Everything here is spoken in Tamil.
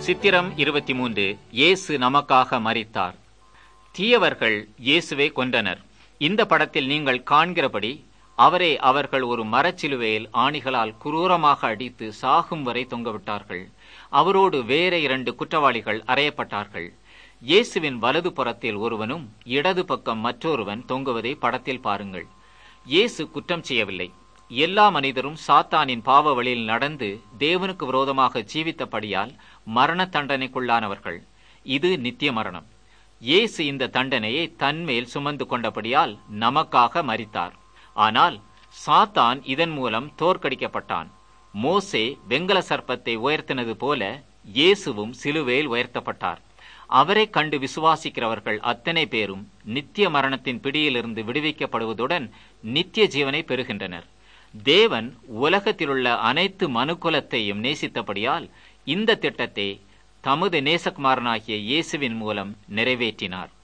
சித்திரம் இருபத்தி மூன்று இயேசு நமக்காக மரித்தார் தீயவர்கள் இயேசுவை கொன்றனர் இந்த படத்தில் நீங்கள் காண்கிறபடி அவரை அவர்கள் ஒரு மரச்சிலுவையில் ஆணிகளால் குரூரமாக அடித்து சாகும் வரை தொங்கவிட்டார்கள் அவரோடு வேற இரண்டு குற்றவாளிகள் அறையப்பட்டார்கள் இயேசுவின் வலது புறத்தில் ஒருவனும் இடது பக்கம் மற்றொருவன் தொங்குவதை படத்தில் பாருங்கள் இயேசு குற்றம் செய்யவில்லை எல்லா மனிதரும் சாத்தானின் பாவ வழியில் நடந்து தேவனுக்கு விரோதமாக ஜீவித்தபடியால் மரண தண்டனைக்குள்ளானவர்கள் இது நித்திய மரணம் இயேசு இந்த தண்டனையை தன்மேல் சுமந்து கொண்டபடியால் நமக்காக மரித்தார் ஆனால் சாத்தான் இதன் மூலம் தோற்கடிக்கப்பட்டான் மோசே வெங்கல சர்ப்பத்தை உயர்த்தினது போல இயேசுவும் சிலுவையில் உயர்த்தப்பட்டார் அவரை கண்டு விசுவாசிக்கிறவர்கள் அத்தனை பேரும் நித்திய மரணத்தின் பிடியிலிருந்து விடுவிக்கப்படுவதுடன் நித்திய ஜீவனை பெறுகின்றனர் தேவன் உலகத்திலுள்ள அனைத்து மனுக்குலத்தையும் நேசித்தபடியால் இந்த திட்டத்தை தமது நேசகுமாரனாகிய இயேசுவின் மூலம் நிறைவேற்றினார்